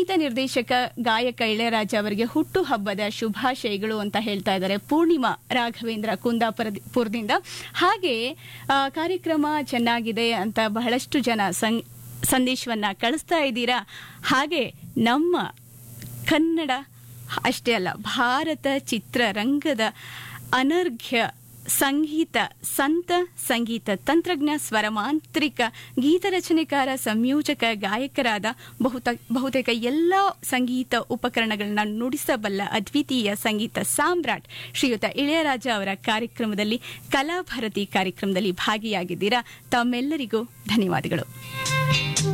ಸಂಗೀತ ನಿರ್ದೇಶಕ ಗಾಯಕ ಇಳೆಯರಾಜ ಅವರಿಗೆ ಹುಟ್ಟು ಹಬ್ಬದ ಶುಭಾಶಯಗಳು ಅಂತ ಹೇಳ್ತಾ ಇದ್ದಾರೆ ಪೂರ್ಣಿಮಾ ರಾಘವೇಂದ್ರ ಕುಂದಾಪುರದಿಂದ ಹಾಗೆ ಆ, ಕಾರ್ಯಕ್ರಮ ಚೆನ್ನಾಗಿದೆ ಅಂತ ಬಹಳಷ್ಟು ಜನ ಸಂ- ಸಂದೇಶವನ್ನ ಕಳಿಸ್ತಾ ಇದ್ದೀರಾ ಹಾಗೆ ನಮ್ಮ ಕನ್ನಡ ಅಷ್ಟೇ ಅಲ್ಲ ಭಾರತ ಚಿತ್ರರಂಗದ ಅನರ್ಘ್ಯ ಸಂಗೀತ ಸಂತ ಸಂಗೀತ ತಂತ್ರಜ್ಞ ಸ್ವರಮಾಂತ್ರಿಕ ಗೀತರಚನೆಕಾರ ಸಂಯೋಜಕ ಗಾಯಕರಾದ ಬಹುತ ಬಹುತೇಕ ಎಲ್ಲ ಸಂಗೀತ ಉಪಕರಣಗಳನ್ನ ನುಡಿಸಬಲ್ಲ ಅದ್ವಿತೀಯ ಸಂಗೀತ ಸಾಮ್ರಾಟ್ ಶ್ರೀಯುತ ಇಳೆಯರಾಜ ಅವರ ಕಾರ್ಯಕ್ರಮದಲ್ಲಿ ಕಲಾಭಾರತಿ ಕಾರ್ಯಕ್ರಮದಲ್ಲಿ ಭಾಗಿಯಾಗಿದ್ದೀರಾ ತಮ್ಮೆಲ್ಲರಿಗೂ ಧನ್ಯವಾದಗಳು